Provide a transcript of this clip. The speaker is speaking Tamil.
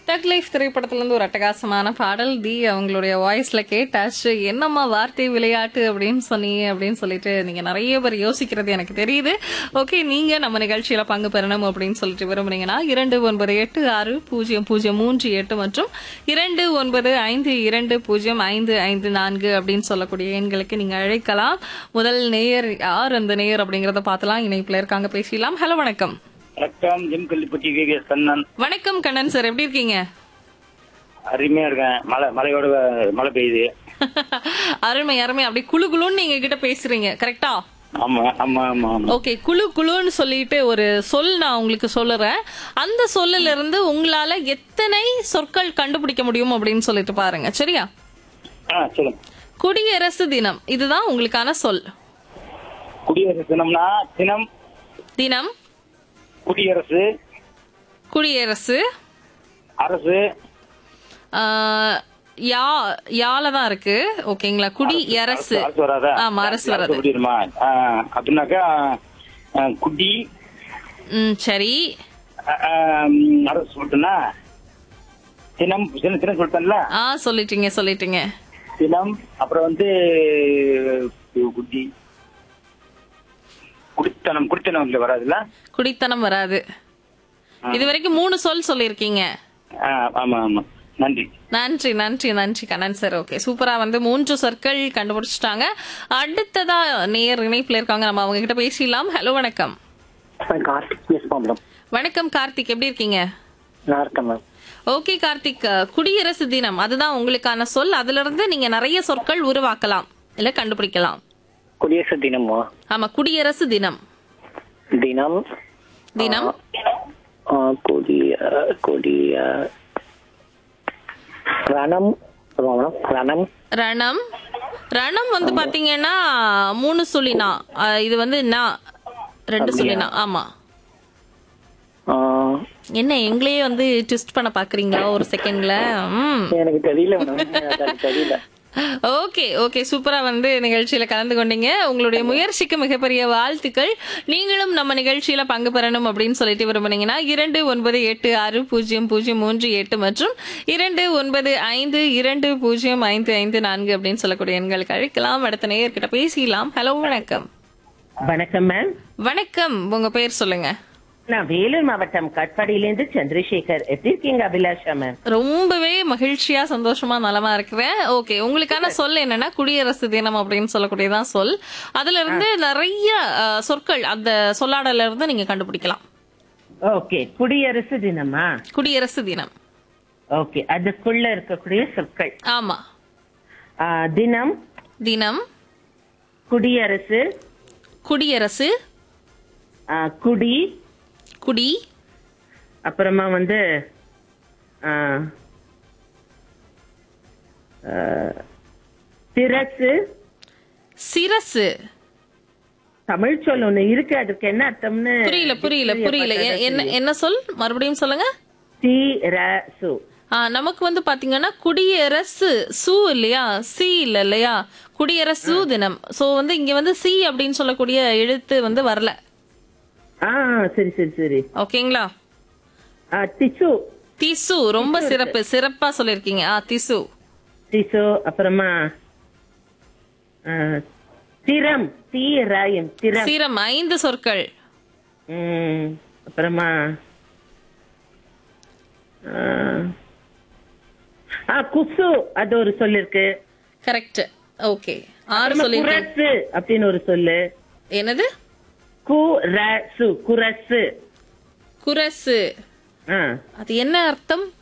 தக் லைஃப் திரைப்படத்துல இருந்து ஒரு அட்டகாசமான பாடல் தி அவங்களுடைய வாய்ஸ்ல கேட்டாச்சு என்னம்மா வார்த்தை விளையாட்டு அப்படின்னு சொன்னீங்க அப்படின்னு சொல்லிட்டு நீங்க நிறைய பேர் யோசிக்கிறது எனக்கு தெரியுது ஓகே நீங்க நம்ம நிகழ்ச்சியில பங்கு பெறணும் அப்படின்னு சொல்லிட்டு விரும்புறீங்கன்னா இரண்டு ஒன்பது எட்டு ஆறு பூஜ்ஜியம் பூஜ்ஜியம் மூன்று எட்டு மற்றும் இரண்டு ஒன்பது ஐந்து இரண்டு பூஜ்ஜியம் ஐந்து ஐந்து நான்கு அப்படின்னு சொல்லக்கூடிய எண்களுக்கு நீங்க அழைக்கலாம் முதல் நேயர் யார் அந்த நேயர் அப்படிங்கறத பார்த்தலாம் இணைப்புல இருக்காங்க பேசலாம் ஹலோ வணக்கம் வணக்கம் ஜிம் கல்லிப்பட்டி வி கண்ணன் வணக்கம் கண்ணன் சார் எப்படி இருக்கீங்க அருமையா இருக்கேன் மழை மழையோட மழை பெய்யுது அருமை அருமை அப்படி குளு குளுன்னு நீங்க கிட்ட பேசுறீங்க கரெக்டா ஆமா ஆமா ஆமா ஆமா ஓகே குளு குளுன்னு சொல்லிட்டு ஒரு சொல் நான் உங்களுக்கு சொல்லுறேன் அந்த சொல்லுல இருந்து உங்களால எத்தனை சொற்கள் கண்டுபிடிக்க முடியும் அப்படின்னு சொல்லிட்டு பாருங்க சரியா ஆ சொல்லுங்க குடியரசு தினம் இதுதான் உங்களுக்கான சொல் குடியரசு தினம்னா தினம் தினம் குடியரசு குடியரசு அரசு ஆஹ், யா யால தான் இருக்கு ஓகேங்களா குடியரசு அரசு வராதா ஆமா அரசு வராது குடியிருமா அப்படின்னாக்கா ஆ, குடி ம் சரி ஆ, ஆ, ம், அரசு சொல்லிட்டுனா தினம் தினம் தினம் சொல்லிட்டேன்ல ஆ சொல்லிட்டீங்க சொல்லிட்டீங்க தினம் அப்புறம் வந்து குடி குடித்தனம் குடித்தனம் இல்ல வராதுல்ல குடித்தனம் வராது இது வரைக்கும் மூணு சொல் சொல்லியிருக்கீங்க ஆ, ஆமா ஆமா நன்றி நன்றி நன்றி நன்றி கண்ணன் சார் ஓகே சூப்பரா வந்து மூன்று சொற்கள் கண்டுபிடிச்சிட்டாங்க அடுத்ததா நேர் இணைப்புல இருக்காங்க நம்ம அவங்க கிட்ட பேசிடலாம் ஹலோ வணக்கம் கார்த்திக் பேச மேடம் வணக்கம் கார்த்திக் எப்படி இருக்கீங்க நல்லா இருக்கேன் மேம் ஓகே கார்த்திக் அஹ், குடியரசு தினம் அதுதான் உங்களுக்கான சொல் அதுல இருந்து நீங்க நிறைய சொற்கள் உருவாக்கலாம் இல்ல கண்டுபிடிக்கலாம் குடியரசு தினமா ஆமா குடியரசு தினம் தினம் தினம் ஆ, கொடிய கொடிய ரணம் சொல்லுவாங்க மேடம் ரணம் ரணம் ரணம் வந்து பாத்தீங்கன்னா மூணு சொல்லினா அஹ், இது வந்து நா ரெண்டு சொல்லினா ஆமா ஆ, என்ன எங்களையே வந்து ட்விஸ்ட் பண்ண பாக்குறீங்களா ஒரு செகண்ட்ல ம் எனக்கு தெரியல மேடம் எனக்கு தெரியல ஓகே ஓகே சூப்பரா வந்து நிகழ்ச்சியில கலந்து கொண்டீங்க உங்களுடைய முயற்சிக்கு மிகப்பெரிய வாழ்த்துக்கள் நீங்களும் நம்ம நிகழ்ச்சியில பங்கு பெறணும் அப்படின்னு சொல்லிட்டு விரும்புனீங்கன்னா இரண்டு ஒன்பது எட்டு ஆறு பூஜ்ஜியம் பூஜ்ஜியம் மூன்று எட்டு மற்றும் இரண்டு ஒன்பது ஐந்து இரண்டு பூஜ்ஜியம் ஐந்து ஐந்து நான்கு அப்படின்னு சொல்லக்கூடிய எண்களுக்கு அழைக்கலாம் அடுத்த நேயர்கிட்ட பேசிடலாம் ஹலோ வணக்கம் வணக்கம் மேம் வணக்கம் உங்க பேர் சொல்லுங்க நான் வேலூர் மாவட்டம் கட்பாடியிலேருந்து சந்திரசேகர் எப்படி இருக்கீங்க அபிலாஷா மேம் ரொம்பவே மகிழ்ச்சியா சந்தோஷமா நலமா இருக்கிறேன் ஓகே உங்களுக்கான சொல் என்னன்னா குடியரசு தினம் அப்படின்னு சொல்லக்கூடியதான் சொல் அதுல இருந்து நிறைய அஹ், சொற்கள் அந்த சொல்லாடல இருந்து நீங்க கண்டுபிடிக்கலாம் ஓகே குடியரசு தினமா குடியரசு தினம் ஓகே அதுக்குள்ள இருக்கக்கூடிய சொற்கள் ஆமா ஆ, தினம் தினம் குடியரசு குடியரசு ஆ, குடி குடி அப்புறமா வந்து ஆ, ஆ, சிரசு சிரசு தமிழ் சொல் ஒண்ணு இருக்கு அதுக்கு என்ன அர்த்தம்னு புரியல புரியல புரியல எ- என்ன என்ன சொல் மறுபடியும் சொல்லுங்க சிரசு ஆ, நமக்கு வந்து பாத்தீங்கன்னா குடியரசு சு இல்லையா சி இல்ல இல்லையா குடியரசு தினம் சோ வந்து இங்க வந்து சி அப்படின்னு சொல்லக்கூடிய எழுத்து வந்து வரல ஆ சரி சரி சரி ஓகேங்களா ஆ, திசு திசு ரொம்ப சிறப்பு சிறப்பா சொல்லிருக்கீங்க ஆ திசு திசு அப்புறமா ஆ, திறம் தீராயம் திறம் சீரம் ஐந்து சொற்கள் ம், அப்புறமா ஆ, ஆ குசு அது ஒரு சொல் இருக்கு கரெக்ட் ஓகே ஆறு அப்புறமா சொல்லிருக்கீங்க குரசு அப்படின்னு ஒரு சொல்லு என்னது குரசு குரசு குரசு ஆ அது என்ன அர்த்தம்